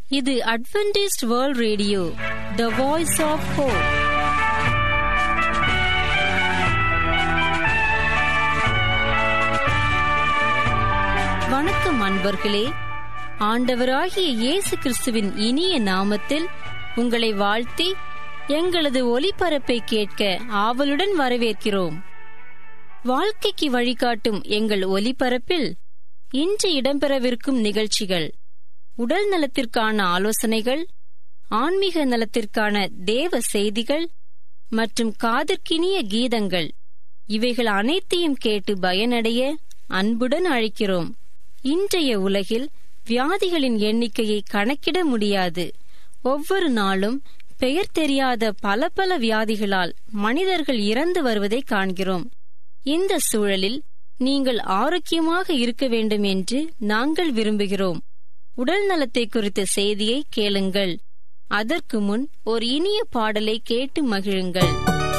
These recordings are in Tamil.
இது Adventist world radio the voice of hope வணக்கம் அன்பர்களே ஆண்டவராகிய இயேசு கிறிஸ்துவின் இனிய நாமத்தில் உங்களை வாழ்த்தி எங்களது ஒலிபரப்பை கேட்க ஆவலுடன் வரவேற்கிறோம் வாழ்க்கைக்கு வழிகாட்டும் எங்கள் ஒலிபரப்பில் இன்று இடம்பெறவிருக்கும் நிகழ்ச்சிகள் உடல் நலத்திற்கான ஆலோசனைகள் ஆன்மீக நலத்திற்கான தேவ செய்திகள் மற்றும் காதற்கினிய கீதங்கள் இவைகள் அனைத்தையும் கேட்டு பயனடைய அன்புடன் அழைக்கிறோம் இன்றைய உலகில் வியாதிகளின் எண்ணிக்கையை கணக்கிட முடியாது ஒவ்வொரு நாளும் பெயர் தெரியாத பல பல வியாதிகளால் மனிதர்கள் இறந்து வருவதை காண்கிறோம் இந்த சூழலில் நீங்கள் ஆரோக்கியமாக இருக்க வேண்டும் என்று நாங்கள் விரும்புகிறோம் உடல் நலத்தை குறித்த செய்தியை கேளுங்கள் அதற்கு முன் ஒரு இனிய பாடலை கேட்டு மகிழுங்கள்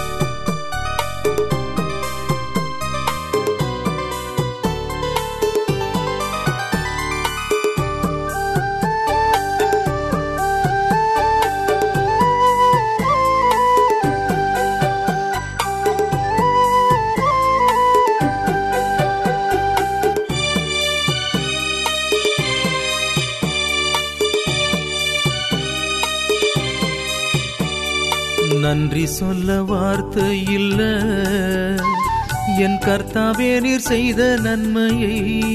நன்றி சொல்ல வார்த்தை இல்ல என் கர்த்தாவே நீர் செய்த நன்மையை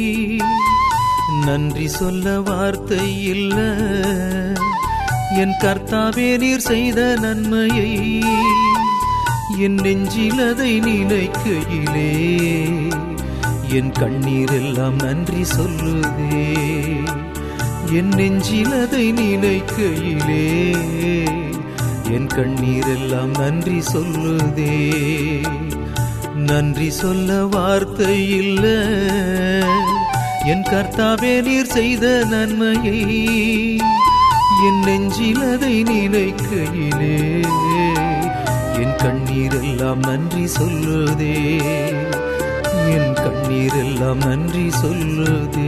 நன்றி சொல்ல வார்த்தை இல்ல என் கர்த்தாவே நீர் செய்த நன்மையை என் நெஞ்சிலதை நினைக்கையிலே என் கண்ணீரெல்லாம் நன்றி சொல்லுதே என் நெஞ்சிலதை நினைக்கையிலே என் கண்ணீரெல்லாம் நன்றி சொல்லுதே நன்றி சொல்ல வார்த்தை இல்ல என் கர்த்தாவே நீர் செய்த நன்மையை என் நெஞ்சில் அதை நினைக்கையிலே என் கண்ணீரெல்லாம் நன்றி சொல்லுதே என் கண்ணீரெல்லாம் நன்றி சொல்லுதே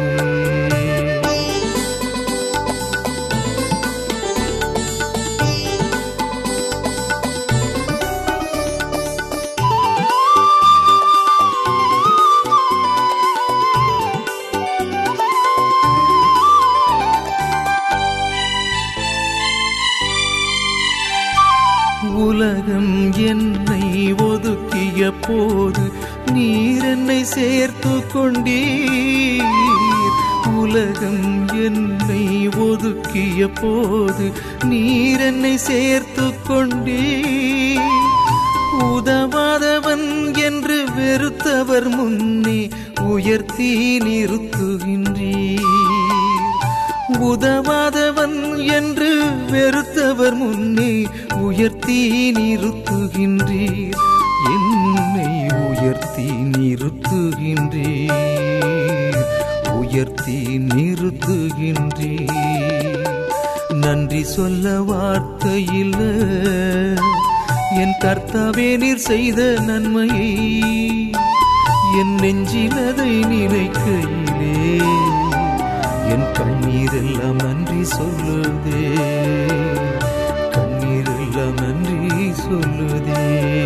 உலகம் என்னை ஒதுக்கிய போது நீர் என்னை சேர்த்து கொண்டீர் உலகம் என்னை ஒதுக்கிய போது நீர் என்னை சேர்த்து கொண்டீர் உதவாதவன் என்று வெறுத்தவர் முன்னே உயர்த்தி நிறுத்துகின்றீர் உதவாதவன் என்று வெறுத்தவர் முன்னே உயர்த்தி நிறுத்துகின்றீர் என்னை உயர்த்தி நிறுத்துகின்றீர் உயர்த்தி நிறுத்துகின்றீர் நன்றி சொல்ல வார்த்தையில் என் கர்த்தாவே நீர் செய்த நன்மையை என் நெஞ்சிலதை நினைக்கையிலே என் கண்ணீரெல்லாம் நன்றி சொல்லுதே கண்ணீரெல்லாம் நன்றி சொல்லுதே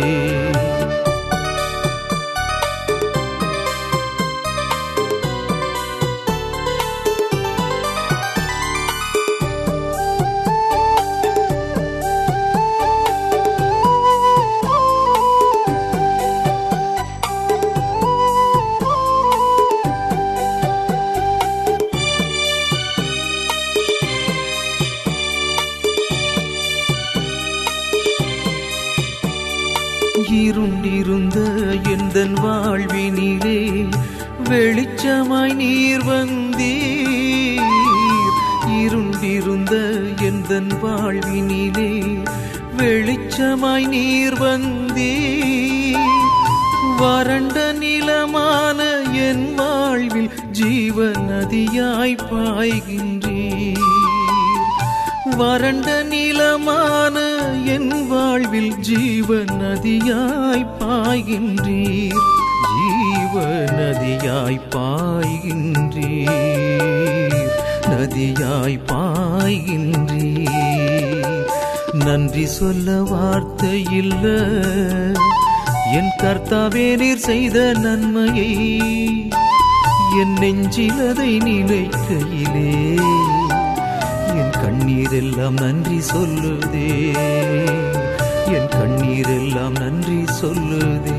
இருண்டிருந்த எந்தன் வாழ்வினிலே வெளிச்சமாய் நீர் வந்தீர் இருண்டிருந்த எந்தன் வாழ்வினிலே வெளிச்சமாய் நீர் வந்தீர் வறண்ட நிலமான என் வாழ்வில் ஜீவ நதியாய் பாய்கின்றீர் வறண்ட நிலமான என் வாழ்வில் ஜீவ நதியாய் பாய்கின்றீர் ஜீவ நதியாய் பாய்கின்றீர் நதியாய் பாய்கின்றீர் நன்றி சொல்ல வார்த்தை இல்ல என் கர்த்தாவே நீர் செய்த நன்மையை என் நெஞ்சில் அதை நினைக்கையிலே என் கண்ணீரெல்லாம் நன்றி சொல்லுதே என் கண்ணீரெல்லாம் நன்றி சொல்லுதே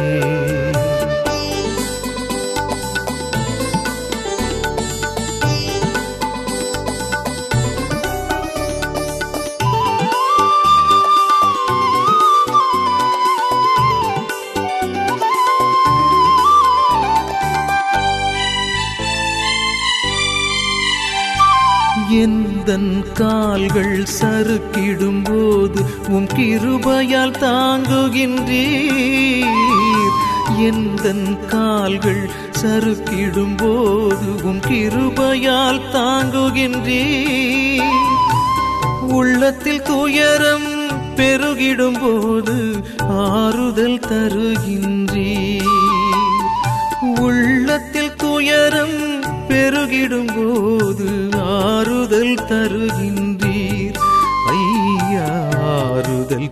எந்தன் கால்கள் சறுக்கிடும் போது உம் கிருபையால் தாங்குகின்றீர் எந்தன் கால்கள் சறுக்கிடும் போது உம் கிருபையால் தாங்குகின்றீர் உள்ளத்தில் துயரம் பெருகிடும் போது ஆறுதல் தருகின்றீர் உள்ளத்தில் துயரம் பெருகிடும் போது ஆறுதல் தருகின்றீர் ஐயா ஆறுதல்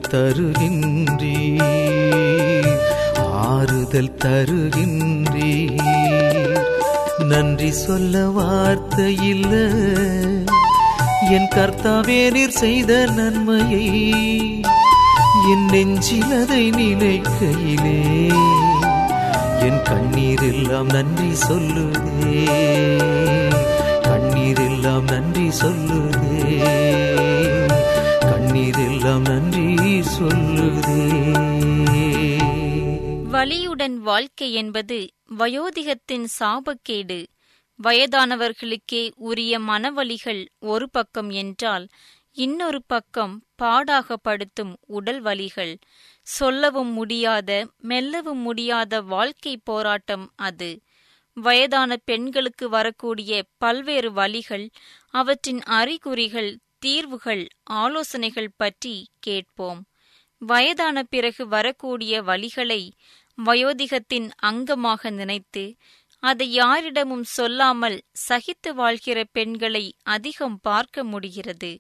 தருகின்றீர் ஆறுதல் தருகின்றீர் நன்றி சொல்ல வார்த்தை இல்ல என் கர்த்தாவே நீர் செய்த நன்மையை என் நெஞ்சில் அதை நினைக்கையிலே என் கண்ணீர் எல்லாம் நன்றி சொல்லுதே கண்ணீர் எல்லாம் நன்றி சொல்லுதே கண்ணீர் எல்லாம் நன்றி சொல்லுதே வலியுடன் வாழ்க்கை என்பது வயோதிகத்தின் சாபக்கேடு வயதானவர்களுக்கே உரிய மனவலிகள் ஒரு பக்கம் என்றால் இன்னொரு பக்கம் பாடாக படுத்தும் உடல் வலிகள் சொல்லவும் முடியாத மெல்லவும் முடியாத வாழ்க்கை போராட்டம் அது வயதான பெண்களுக்கு வரக்கூடிய பல்வேறு வலிகள் அவற்றின் அறிகுறிகள் தீர்வுகள் ஆலோசனைகள் பற்றி கேட்போம் வயதான பிறகு வரக்கூடிய வலிகளை வயோதிகத்தின் அங்கமாக நினைத்து அதை யாரிடமும் சொல்லாமல் சகித்து வாழ்கிற பெண்களை அதிகம் பார்க்க முடிகிறது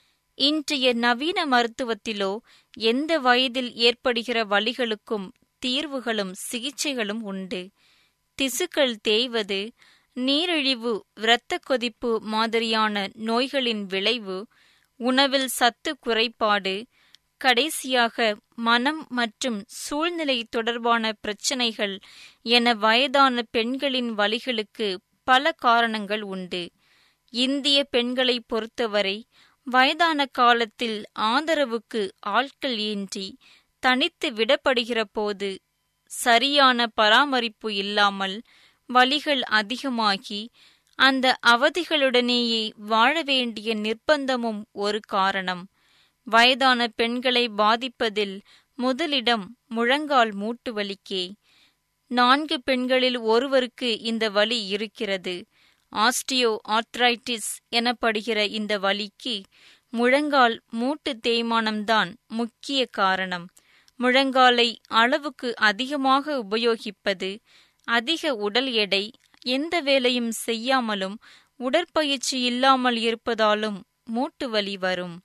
இன்றைய நவீன மருத்துவத்திலோ எந்த வயதில் ஏற்படுகிற வலிகளுக்கும் தீர்வுகளும் சிகிச்சைகளும் உண்டு திசுக்கள் தேய்வது நீரிழிவு இரத்த கொதிப்பு மாதிரியான நோய்களின் விளைவு உணவில் சத்து குறைபாடு கடைசியாக மனம் மற்றும் சூழ்நிலை தொடர்பான பிரச்சினைகள் என வயதான பெண்களின் வலிகளுக்கு பல காரணங்கள் உண்டு இந்திய பெண்களை பொறுத்தவரை வயதான காலத்தில் ஆதரவுக்கு ஆட்கள் இன்றி தனித்து விடப்படுகிற போது சரியான பராமரிப்பு இல்லாமல் வலிகள் அதிகமாகி அந்த அவதிகளுடனேயே வாழ வேண்டிய நிர்பந்தமும் ஒரு காரணம் வயதான பெண்களை பாதிப்பதில் முதலிடம் முழங்கால் மூட்டு வலிக்கே நான்கு பெண்களில் ஒருவருக்கு இந்த வலி இருக்கிறது ஆஸ்டியோ ஆர்த்ரைட்டிஸ் எனப்படுகிற இந்த வலிக்கு முழங்கால் மூட்டு தேய்மானம்தான் முக்கிய காரணம் முழங்காலை அளவுக்கு அதிகமாக உபயோகிப்பது அதிக உடல் எடை எந்த வேலையும் செய்யாமலும் உடற்பயிற்சி இல்லாமல் இருப்பதாலும் மூட்டு வலி வரும்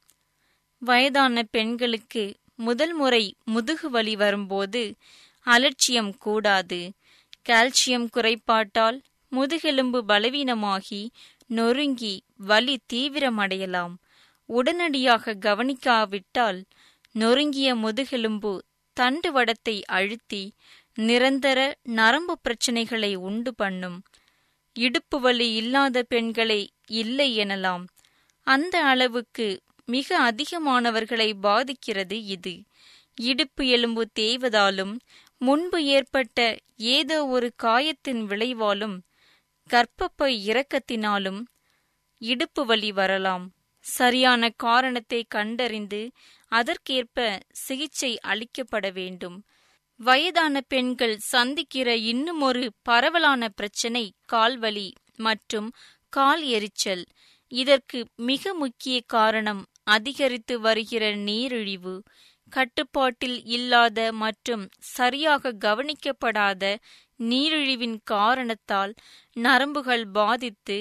வயதான பெண்களுக்கு முதல் முறை முதுகு வலி வரும்போது அலட்சியம் கூடாது கால்சியம் குறைபாட்டால் முதுகெலும்பு பலவீனமாகி நொறுங்கி வலி தீவிரமடையலாம் உடனடியாக கவனிக்காவிட்டால் நொறுங்கிய முதுகெலும்பு தண்டுவடத்தை அழுத்தி நிரந்தர நரம்பு பிரச்சனைகளை உண்டு பண்ணும் இடுப்பு வலி இல்லாத பெண்களை இல்லை எனலாம் அந்த அளவுக்கு மிக அதிகமானவர்களை பாதிக்கிறது இது இடுப்பு எலும்பு தேய்வதாலும் முன்பு ஏற்பட்ட ஏதோ ஒரு காயத்தின் விளைவாலும் கர்ப்பப்பை இறக்கத்தினாலும் இடுப்பு வலி வரலாம் சரியான காரணத்தை கண்டறிந்து அதற்கேற்ப சிகிச்சை அளிக்கப்பட வேண்டும் வயதான பெண்கள் சந்திக்கிற இன்னும் ஒரு பரவலான பிரச்சனை கால்வலி மற்றும் கால் எரிச்சல் இதற்கு மிக முக்கிய காரணம் அதிகரித்து வருகிற நீரிழிவு கட்டுப்பாட்டில் இல்லாத மற்றும் சரியாக கவனிக்கப்படாத நீரிழிவின் காரணத்தால் நரம்புகள் பாதித்து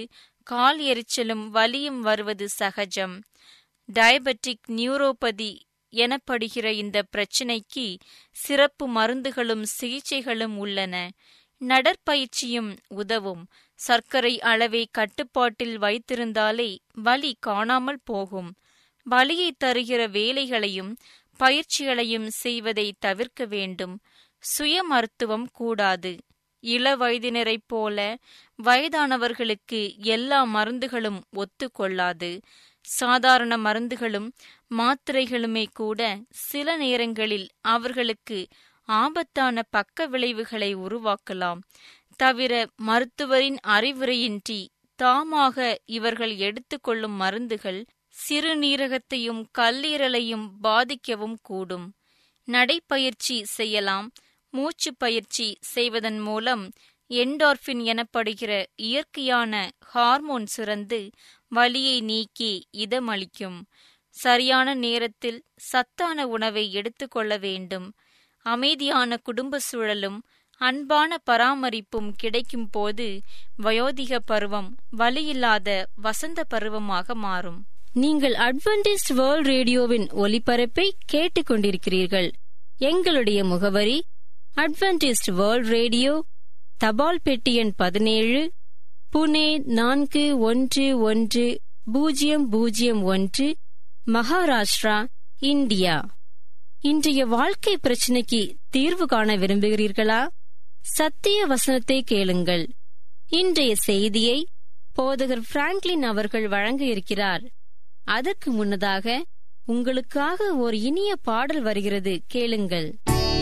கால் எரிச்சலும் வலியும் வருவது சகஜம் டயபெட்டிக் நியூரோபதி எனப்படுகிற இந்த பிரச்சினைக்கு சிறப்பு மருந்துகளும் சிகிச்சைகளும் உள்ளன நடற்பயிற்சியும் உதவும் சர்க்கரை அளவை கட்டுப்பாட்டில் வைத்திருந்தாலே வலி காணாமல் போகும் வலியை தருகிற வேலைகளையும் பயிற்சிகளையும் செய்வதை தவிர்க்க வேண்டும் சுய மருத்துவம் கூடாது இள வயதினரைப் போல வயதானவர்களுக்கு எல்லா மருந்துகளும் ஒத்துக்கொள்ளாது சாதாரண மருந்துகளும் மாத்திரைகளுமே கூட சில நேரங்களில் அவர்களுக்கு ஆபத்தான பக்க விளைவுகளை உருவாக்கலாம் தவிர மருத்துவரின் அறிவுரையின்றி தாமாக இவர்கள் எடுத்துக்கொள்ளும் மருந்துகள் சிறுநீரகத்தையும் கல்லீரலையும் பாதிக்கவும் கூடும் நடைப்பயிற்சி செய்யலாம் மூச்சு பயிற்சி செய்வதன் மூலம் என்டார்பின் எனப்படுகிற இயற்கையான ஹார்மோன் சுரந்து வலியை நீக்கி இதமளிக்கும் சரியான நேரத்தில் சத்தான உணவை எடுத்துக்கொள்ள வேண்டும் அமைதியான குடும்ப சூழலும் அன்பான பராமரிப்பும் கிடைக்கும் போது வயோதிக பருவம் வலியில்லாத வசந்த பருவமாக மாறும் நீங்கள் அட்வென்டிஸ்ட் வேர்ல்ட் ரேடியோவின் ஒலிபரப்பை கேட்டுக்கொண்டிருக்கிறீர்கள் எங்களுடைய முகவரி அட்வென்டிஸ்ட் வேர்ல்ட் ரேடியோ தபால் பெட்டி எண் பதினேழு புனே நான்கு ஒன்று ஒன்று பூஜ்ஜியம் பூஜ்ஜியம் ஒன்று மகாராஷ்டிரா இந்தியா இன்றைய வாழ்க்கை பிரச்சனைக்கு தீர்வு காண விரும்புகிறீர்களா சத்திய வசனத்தை கேளுங்கள் இன்றைய செய்தியை போதகர் பிராங்க்லின் அவர்கள் வழங்க இருக்கிறார் அதற்கு முன்னதாக உங்களுக்காக ஒரு இனிய பாடல் வருகிறது கேளுங்கள்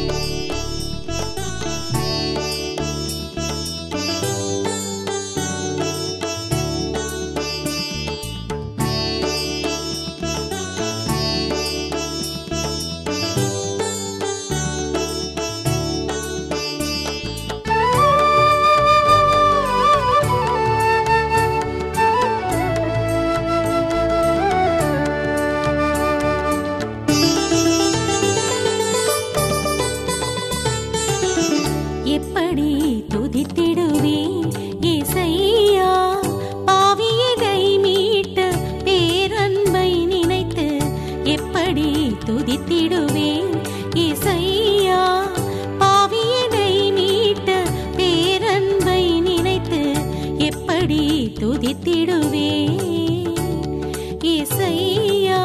எப்படி துதித்திடுவேன் இசையா பாவியகை மீட்ட பேரன்பை நினைத்து எப்படி துதித்திடுவேன் இசையா பாவியகை மீட்ட பேரன்பை நினைத்து எப்படி துதித்திடுவேன் இசையா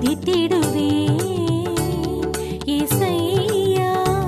துதித்திடுவேன் இசையா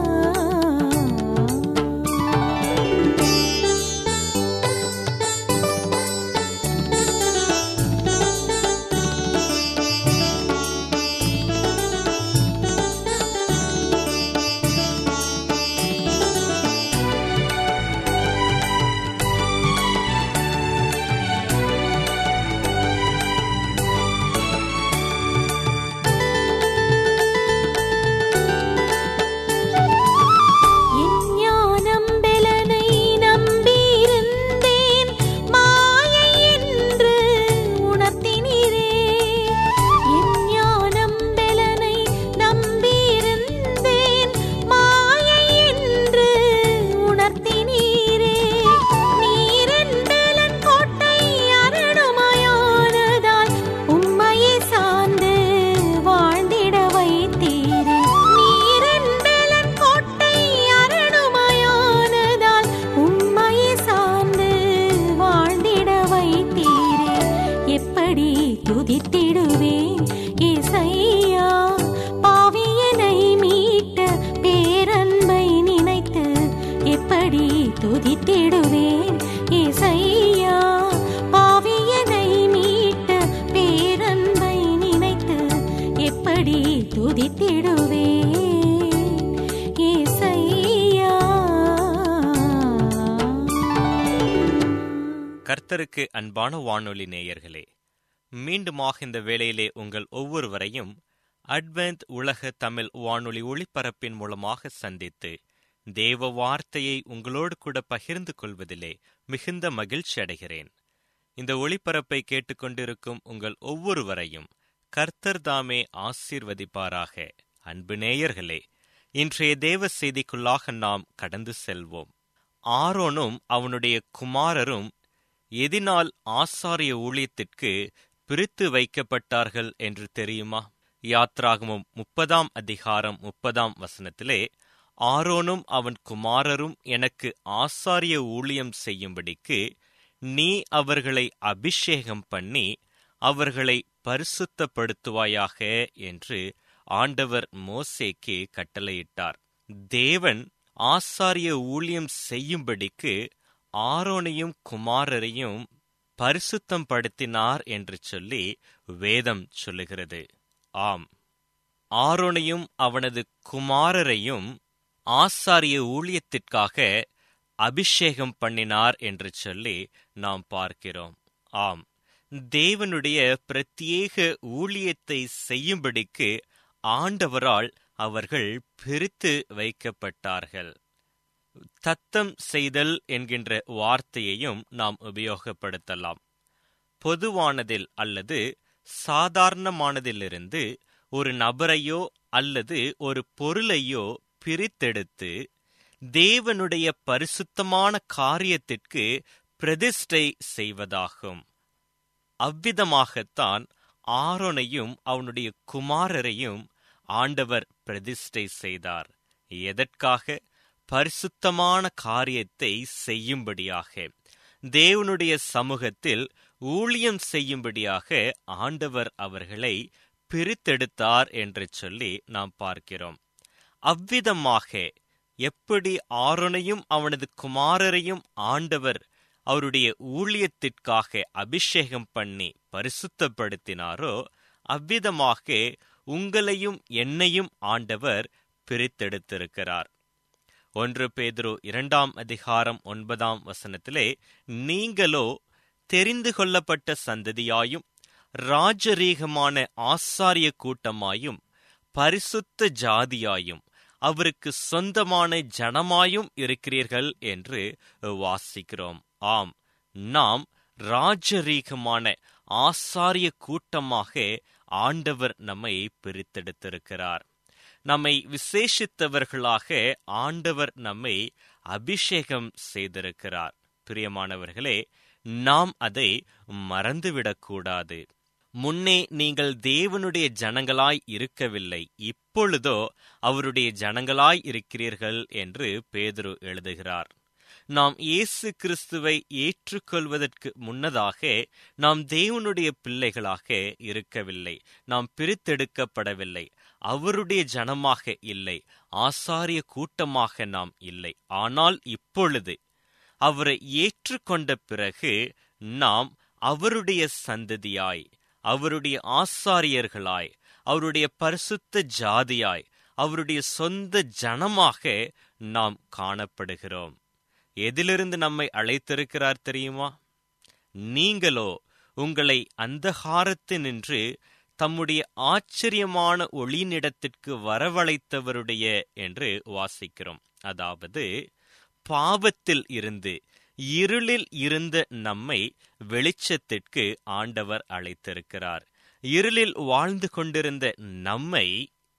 என் ஞானம் பெலனை நம்பியிருந்தேன் மாயை என்று உணர்த்தினீரே என் ஞானம் பெலனை நம்பியிருந்தேன் மாயை என்று உணர்த்தினீரே நீரின் பெலன் கோட்டை அரணுமாயானதால் உம்மையே சார்ந்து வாழ்ந்திட வைத்தீரே நீரின் பெலன் கோட்டை அரணுமாயானதால் உம்மையே சார்ந்து வாழ்ந்திட வைத்தீரே எப்படி துதித்திடுவேன் இசையா பாவியனை மீட்ட பேரன்பை நினைத்து எப்படி துதித்திடுவேன் இசையா பாவியனை மீட்ட பேரன்பை நினைத்து எப்படி துதித்திடுவேன் இசையா கர்த்தருக்கு அன்பான வானொலி நேயர்களே மீண்டுமாக இந்த வேளையிலே உங்கள் ஒவ்வொருவரையும் அட்வென்த் உலக தமிழ் வானொலி ஒளிபரப்பின் மூலமாக சந்தித்து தேவ வார்த்தையை உங்களோடு கூட பகிர்ந்து கொள்வதிலே மிகுந்த மகிழ்ச்சி அடைகிறேன் இந்த ஒளிபரப்பை கேட்டுக்கொண்டிருக்கும் உங்கள் ஒவ்வொருவரையும் கர்த்தர் தாமே ஆசீர்வதிப்பாராக அன்பு நேயர்களே இன்றைய தேவ செய்திக்குள்ளாக நாம் கடந்து செல்வோம் ஆரோனும் அவனுடைய குமாரரும் எதினால் ஆசாரிய ஊழியத்திற்கு பிரித்து வைக்கப்பட்டார்கள் என்று தெரியுமா யாத்ராகமம் முப்பதாம் அதிகாரம் முப்பதாம் வசனத்திலே ஆரோனும் அவன் குமாரரும் எனக்கு ஆசாரிய ஊழியம் செய்யும்படிக்கு நீ அவர்களை அபிஷேகம் பண்ணி அவர்களை பரிசுத்தப்படுத்துவாயாக என்று ஆண்டவர் மோசேக்கு கட்டளையிட்டார் தேவன் ஆசாரிய ஊழியம் செய்யும்படிக்கு ஆரோனையும் குமாரரையும் பரிசுத்தம் படுத்தினார் என்று சொல்லி வேதம் சொல்லுகிறது ஆம் ஆரோனையும் அவனது குமாரரையும் ஆசாரிய ஊழியத்திற்காக அபிஷேகம் பண்ணினார் என்று சொல்லி நாம் பார்க்கிறோம் ஆம் தேவனுடைய பிரத்யேக ஊழியத்தை செய்யும்படிக்கு ஆண்டவரால் அவர்கள் பிரித்து வைக்கப்பட்டார்கள் தத்தம் செய்தல் என்கின்ற வார்த்தையையும் நாம் உபயோகப்படுத்தலாம் பொதுவானதில் அல்லது சாதாரணமானதிலிருந்து ஒரு நபரையோ அல்லது ஒரு பொருளையோ பிரித்தெடுத்து தேவனுடைய பரிசுத்தமான காரியத்திற்கு பிரதிஷ்டை செய்வதாகும் அவ்விதமாகத்தான் ஆரோனையும் அவனுடைய குமாரரையும் ஆண்டவர் பிரதிஷ்டை செய்தார் எதற்காக பரிசுத்தமான காரியத்தை செய்யும்படியாக தேவனுடைய சமூகத்தில் ஊழியம் செய்யும்படியாக ஆண்டவர் அவர்களை பிரித்தெடுத்தார் என்று சொல்லி நாம் பார்க்கிறோம் அவ்விதமாக எப்படி ஆரோனையும் அவனது குமாரரையும் ஆண்டவர் அவருடைய ஊழியத்திற்காக அபிஷேகம் பண்ணி பரிசுத்தப்படுத்தினாரோ அவ்விதமாக உங்களையும் என்னையும் ஆண்டவர் பிரித்தெடுத்திருக்கிறார் ஒன்று பேதுரு இரண்டாம் அதிகாரம் ஒன்பதாம் வசனத்திலே நீங்களோ தெரிந்து கொள்ளப்பட்ட சந்ததியாயும் ராஜரீகமான ஆசாரிய கூட்டமாயும் பரிசுத்த ஜாதியாயும் அவருக்கு சொந்தமான ஜனமாயும் இருக்கிறீர்கள் என்று வாசிக்கிறோம் ஆம் நாம் ராஜரீகமான ஆசாரிய கூட்டமாக ஆண்டவர் நம்மை பிரித்தெடுத்திருக்கிறார் நம்மை விசேஷித்தவர்களாக ஆண்டவர் நம்மை அபிஷேகம் செய்திருக்கிறார் பிரியமானவர்களே நாம் அதை மறந்துவிடக்கூடாது முன்னே நீங்கள் தேவனுடைய ஜனங்களாய் இருக்கவில்லை இப்பொழுதோ அவருடைய ஜனங்களாய் இருக்கிறீர்கள் என்று பேதுரு எழுதுகிறார் நாம் இயேசு கிறிஸ்துவை ஏற்றுக்கொள்வதற்கு முன்னதாக நாம் தேவனுடைய பிள்ளைகளாக இருக்கவில்லை நாம் பிரித்தெடுக்கப்படவில்லை அவருடைய ஜனமாக இல்லை ஆசாரிய கூட்டமாக நாம் இல்லை ஆனால் இப்பொழுது அவரை ஏற்றுக்கொண்ட பிறகு நாம் அவருடைய சந்ததியாய் அவருடைய ஆசாரியர்களாய் அவருடைய பரிசுத்த ஜாதியாய் அவருடைய சொந்த ஜனமாக நாம் காணப்படுகிறோம் எதிலிருந்து நம்மை அழைத்திருக்கிறார் தெரியுமா நீங்களோ உங்களை அந்தகாரத்தினின்று தம்முடைய ஆச்சரியமான ஒளிநிடத்திற்கு வரவழைத்தவருடைய என்று வாசிக்கிறோம் அதாவது பாவத்தில் இருந்து இருளில் இருந்த நம்மை வெளிச்சத்திற்கு ஆண்டவர் அழைத்திருக்கிறார் இருளில் வாழ்ந்து கொண்டிருந்த நம்மை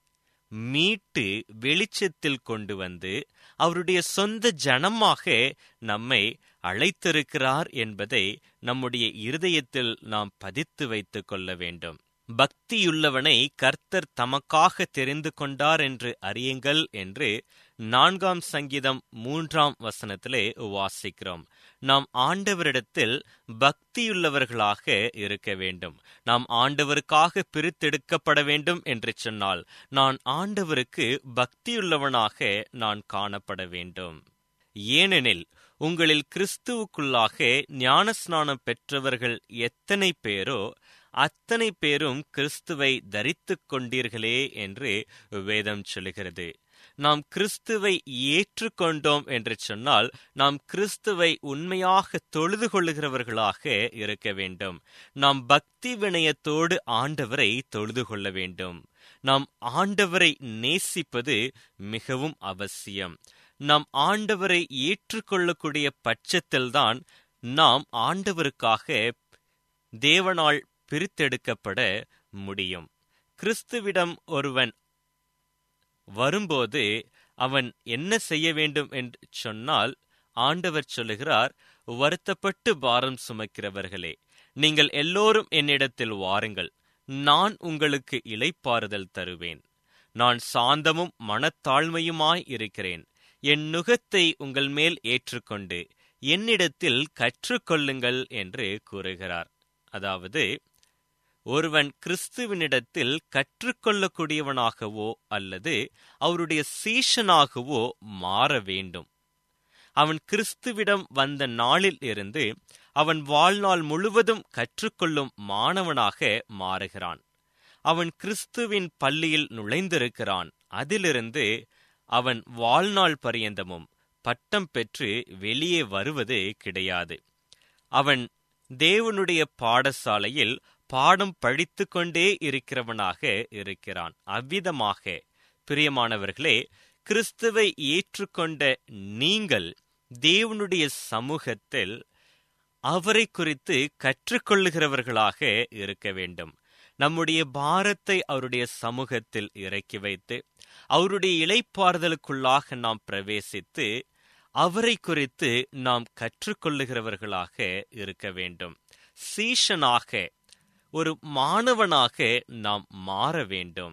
மீட்டு வெளிச்சத்தில் கொண்டு வந்து அவருடைய சொந்த ஜனமாக நம்மை அழைத்திருக்கிறார் என்பதை நம்முடைய இருதயத்தில் நாம் பதித்து வைத்துக் கொள்ள வேண்டும் பக்தியுள்ளவனை கர்த்தர் தமக்காக தெரிந்து கொண்டார் என்று அறியுங்கள் என்று நான்காம் சங்கீதம் மூன்றாம் வசனத்திலே வாசிக்கிறோம் நாம் ஆண்டவரிடத்தில் பக்தியுள்ளவர்களாக இருக்க வேண்டும் நாம் ஆண்டவருக்காக பிரித்தெடுக்கப்பட வேண்டும் என்று சொன்னால் நான் ஆண்டவருக்கு பக்தியுள்ளவனாக நான் காணப்பட வேண்டும் ஏனெனில் உங்களில் கிறிஸ்துவுக்குள்ளாக ஞானஸ்நானம் பெற்றவர்கள் எத்தனை பேரோ அத்தனை பேரும் கிறிஸ்துவை தரித்துக் கொண்டீர்களே என்று வேதம் சொல்லுகிறது நாம் கிறிஸ்துவை ஏற்றுக்கொண்டோம் என்று சொன்னால் நாம் கிறிஸ்துவை உண்மையாக தொழுது கொள்ளுகிறவர்களாக இருக்க வேண்டும் நாம் பக்தி வினயத்தோடு ஆண்டவரை தொழுது கொள்ள வேண்டும் நாம் ஆண்டவரை நேசிப்பது மிகவும் அவசியம் நாம் ஆண்டவரை ஏற்றுக்கொள்ளக்கூடிய பட்சத்தில்தான் நாம் ஆண்டவருக்காக தேவனால் பிரித்தெடுக்கப்பட முடியும் கிறிஸ்துவிடம் ஒருவன் வரும்போது அவன் என்ன செய்ய வேண்டும் என்று சொன்னால் ஆண்டவர் சொல்லுகிறார் வருத்தப்பட்டு பாரம் சுமக்கிறவர்களே நீங்கள் எல்லோரும் என்னிடத்தில் வாருங்கள் நான் உங்களுக்கு இளைப்பாறுதல் தருவேன் நான் சாந்தமும் மனத்தாழ்மையுமாய் இருக்கிறேன் என் நுகத்தை உங்கள் மேல் ஏற்றுக்கொண்டு என்னிடத்தில் கற்றுக்கொள்ளுங்கள் என்று கூறுகிறார் அதாவது ஒருவன் கிறிஸ்துவனிடத்தில் கற்றுக்கொள்ளக்கூடியவனாகவோ அல்லது அவருடைய சீஷனாகவோ மாற வேண்டும் அவன் கிறிஸ்துவிடம் வந்த நாளில் இருந்து அவன் வாழ்நாள் முழுவதும் கற்றுக்கொள்ளும் மாணவனாக மாறுகிறான் அவன் கிறிஸ்துவின் பள்ளியில் நுழைந்திருக்கிறான் அதிலிருந்து அவன் வாழ்நாள் பரியந்தமும் பட்டம் பெற்று வெளியே வருவது கிடையாது அவன் தேவனுடைய பாடசாலையில் பாடம் படித்து கொண்டே இருக்கிறவனாக இருக்கிறான் அவ்விதமாக பிரியமானவர்களே கிறிஸ்துவை ஏற்றுக்கொண்ட நீங்கள் தேவனுடைய சமூகத்தில் அவரை குறித்து கற்றுக்கொள்ளுகிறவர்களாக இருக்க வேண்டும் நம்முடைய பாரத்தை அவருடைய சமூகத்தில் இறக்கி வைத்து அவருடைய இலைப்பாறுதலுக்குள்ளாக நாம் பிரவேசித்து அவரை குறித்து நாம் கற்றுக்கொள்ளுகிறவர்களாக இருக்க வேண்டும் சீஷனாக ஒரு மாணவனாக நாம் மாற வேண்டும்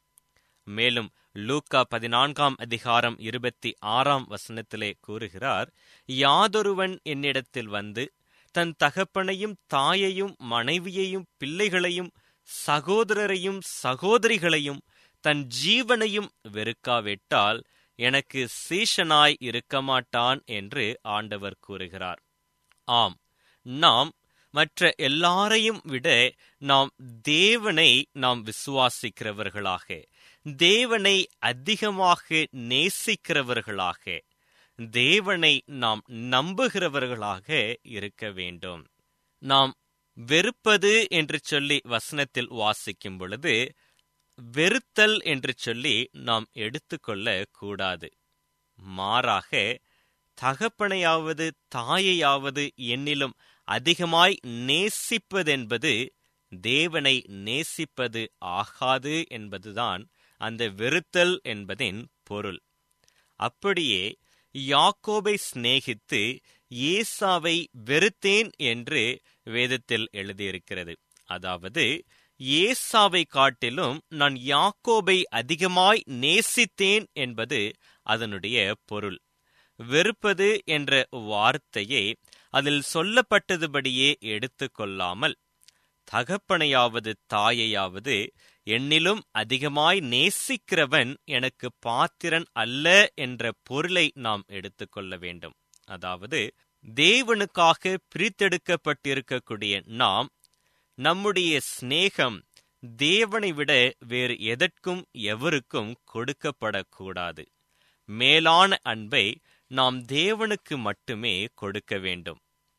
மேலும் லூக்கா பதினான்காம் அதிகாரம் இருபத்தி ஆறாம் வசனத்திலே கூறுகிறார் யாதொருவன் என்னிடத்தில் வந்து தன் தகப்பனையும் தாயையும் மனைவியையும் பிள்ளைகளையும் சகோதரரையும் சகோதரிகளையும் தன் ஜீவனையும் வெறுக்காவிட்டால் எனக்கு சீஷனாய் இருக்க மாட்டான் என்று ஆண்டவர் கூறுகிறார் ஆம் நாம் மற்ற எல்லாரையும் விட நாம் தேவனை நாம் விசுவாசிக்கிறவர்களாக தேவனை அதிகமாக நேசிக்கிறவர்களாக தேவனை நாம் நம்புகிறவர்களாக இருக்க வேண்டும் நாம் வெறுப்பது என்று சொல்லி வசனத்தில் வாசிக்கும் பொழுது வெறுத்தல் என்று சொல்லி நாம் எடுத்துக்கொள்ள கூடாது மாறாக தகப்பனையாவது தாயையாவது என்னிலும் அதிகமாய் நேசிப்பதென்பது தேவனை நேசிப்பது ஆகாது என்பதுதான் அந்த வெறுத்தல் என்பதின் பொருள் அப்படியே யாக்கோபை சிநேகித்து ஏசாவை வெறுத்தேன் என்று வேதத்தில் எழுதியிருக்கிறது அதாவது ஏசாவை காட்டிலும் நான் யாக்கோபை அதிகமாய் நேசித்தேன் என்பது அதனுடைய பொருள் வெறுப்பது என்ற வார்த்தையை அதில் சொல்லப்பட்டதுபடியே எடுத்துக்கொள்ளாமல் தகப்பனையாவது தாயையாவது என்னிலும் அதிகமாய் நேசிக்கிறவன் எனக்கு பாத்திரன் அல்ல என்ற பொருளை நாம் எடுத்துக்கொள்ள வேண்டும் அதாவது தேவனுக்காக பிரித்தெடுக்கப்பட்டிருக்கக்கூடிய நாம் நம்முடைய சிநேகம் தேவனை விட வேறு எதற்கும் எவருக்கும் கொடுக்கப்படக்கூடாது மேலான அன்பை நாம் தேவனுக்கு மட்டுமே கொடுக்க வேண்டும்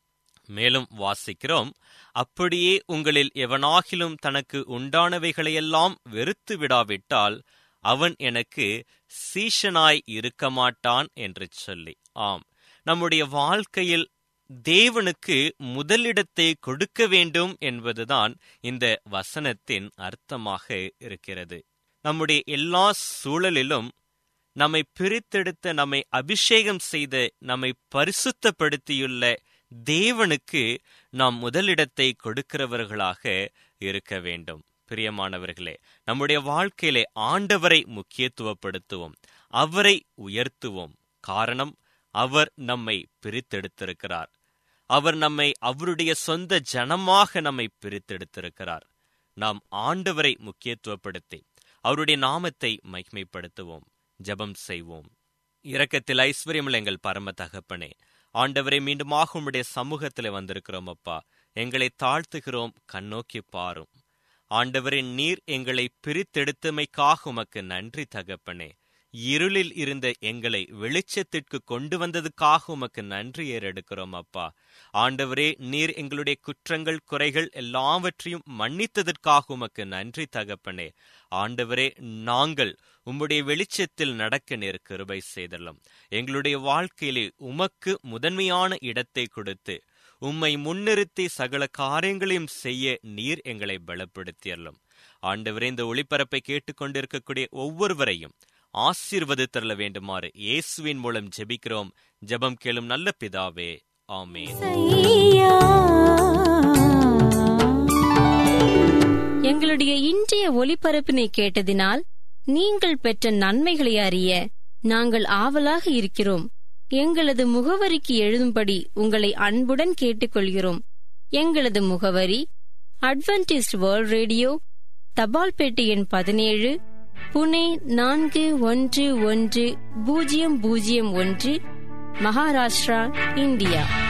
மேலும் வாசிக்கிறோம் அப்படியே உங்களில் எவனாகிலும் தனக்கு உண்டானவைகளையெல்லாம் வெறுத்து விடாவிட்டால் அவன் எனக்கு சீஷனாய் இருக்க மாட்டான் என்று சொல்லி ஆம் நம்முடைய வாழ்க்கையில் தேவனுக்கு முதலிடத்தை கொடுக்க வேண்டும் என்பதுதான் இந்த வசனத்தின் அர்த்தமாக இருக்கிறது நம்முடைய எல்லா சூழலிலும் நம்மை பிரித்தெடுத்த நம்மை அபிஷேகம் செய்த நம்மை பரிசுத்தப்படுத்தியுள்ள தேவனுக்கு நாம் முதலிடத்தை கொடுக்கிறவர்களாக இருக்க வேண்டும் பிரியமானவர்களே நம்முடைய வாழ்க்கையிலே ஆண்டவரை முக்கியத்துவப்படுத்துவோம் அவரை உயர்த்துவோம் காரணம் அவர் நம்மை பிரித்தெடுத்திருக்கிறார் அவர் நம்மை அவருடைய சொந்த ஜனமாக நம்மை பிரித்தெடுத்திருக்கிறார் நாம் ஆண்டவரை முக்கியத்துவப்படுத்தி அவருடைய நாமத்தை மகிமைப்படுத்துவோம் ஜெபம் செய்வோம் இரக்கத்தில் ஐஸ்வர்யமுள்ள எங்கள் பரம தகப்பனே ஆண்டவரை மீண்டுமாக உம்முடைய சமூகத்தில் வந்திருக்கிறோம் அப்பா எங்களை தாழ்த்துகிறோம் கண்ணோக்கி பாரும் ஆண்டவரே நீர் எங்களை பிரித்தெடுத்தமைக்காக உமக்கு நன்றி தகப்பனே இருளில் இருந்த எங்களை வெளிச்சத்திற்கு கொண்டு வந்ததுக்காக உமக்கு நன்றி ஏறெடுக்கிறோம் அப்பா ஆண்டவரே நீர் எங்களுடைய குற்றங்கள் குறைகள் எல்லாவற்றையும் மன்னித்ததற்காக உமக்கு நன்றி தகப்பனே ஆண்டவரே நாங்கள் உம்முடைய வெளிச்சத்தில் நடக்க நேர் கிருபை செய்தலும் எங்களுடைய வாழ்க்கையிலே உமக்கு முதன்மையான இடத்தை கொடுத்து உம்மை முன்னிறுத்தி சகல காரியங்களையும் செய்ய நீர் எங்களை பலப்படுத்தியல்லும் ஆண்டவரே இந்த ஒளிபரப்பை கேட்டுக்கொண்டிருக்கக்கூடிய ஒவ்வொருவரையும் ஆசீர்வதித்தரல வேண்டுமாறு இயேசுவின் மூலம் ஜெபிக்கிறோம் ஜெபம் கேளும் நல்ல பிதாவே ஆமென் ஐயா எங்களுடைய இன்றைய ஒலிபரப்பினை கேட்டதினால் நீங்கள் பெற்ற நன்மைகளை அறிய நாங்கள் ஆவலாக இருக்கிறோம் எங்களது முகவரிக்கு எழுதும்படி உங்களை அன்புடன் கேட்டுக்கொள்கிறோம் எங்களது முகவரி அட்வென்டிஸ்ட் வேர்ல்ட் ரேடியோ தபால் பெட்டி எண் பதினேழு புனே நான்கு ஒன்று ஒன்று பூஜ்ஜியம் பூஜ்ஜியம் ஒன்று மகாராஷ்டிரா இந்தியா